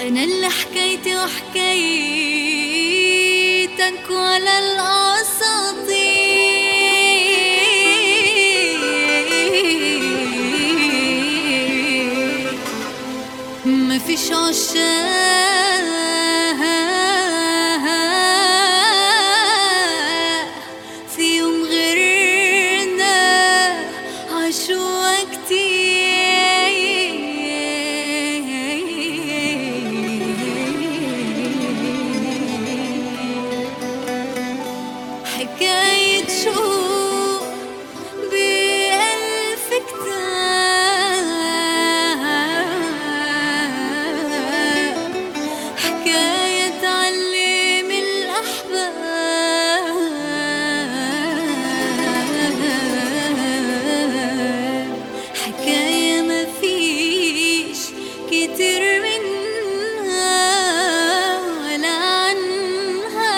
أنا اللي حكيتي وحكيتك ولا الأساطير ما فيش عشاق في يوم غيرنا عاشوا كتير حكاية شوق بألف كتاب حكاية تعلم الأحباب حكاية ما فيش كتير منها ولا عنها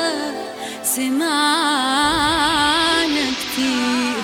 سمعنا كتير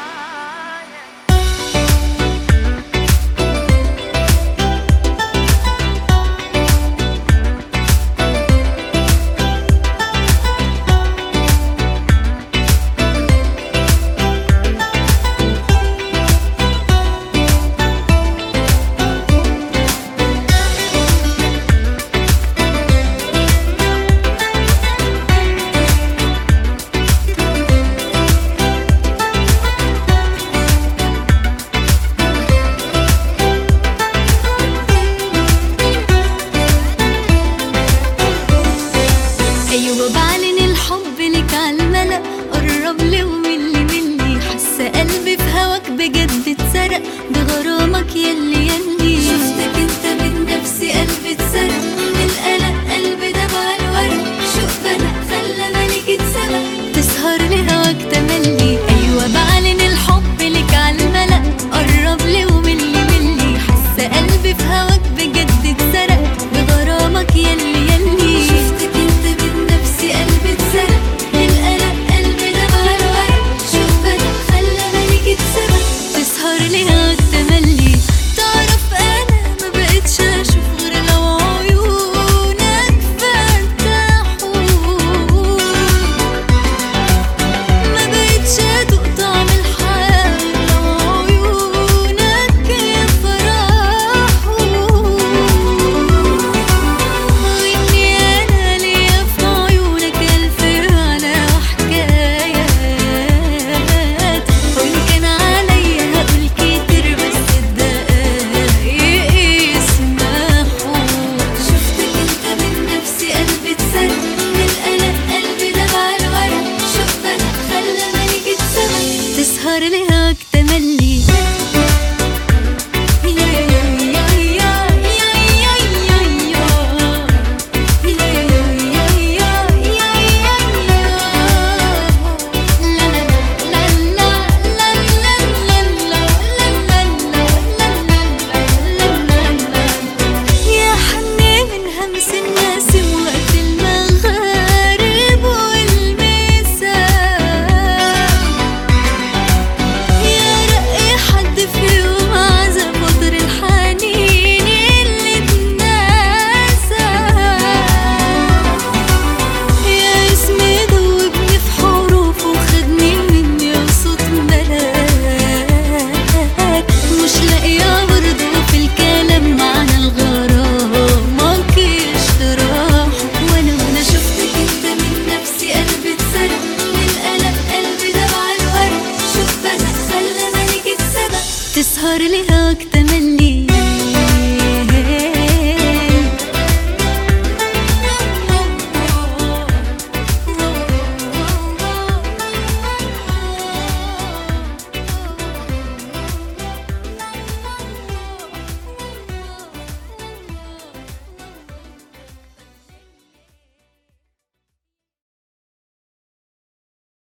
أيوة بعلن الحب لك عالملأ قرب لي وملي ملي حاسة قلبي في هواك بجد اتسرق بغرامك يلي يلي شفتك انت من نفسي قلبي اتسرق من القلق قلبي دمع الورق شوق بدأ خلى ملك اتسبق تسهر لهواك تملي أيوة بعلن الحب لك عالملأ قرب لي وملي ملي حاسة قلبي في هواك بجد اتسرق بغرامك يلي يلي شفتك انت من نفسي قلبي اتسرق القلق قلبي دمع الورق شوف بدأ خلى ملك اتسبق تسهر لهواك تملي تعرف انا ما بقتش اشوف غير لو عيونك فارتاحوا ما بقتش ادوق طعم الحياة لو عيونك يفرحوا واني انا ليا في عيونك الف على حكايات وان كان عليا هقول كتير بس الدقايق يسمحوا شفتك انت من نفسي قلبي اتسرق من القلق قلبي دمع الورق شوف بدأ خلى ملك اتسبق تسهر لهاك تملي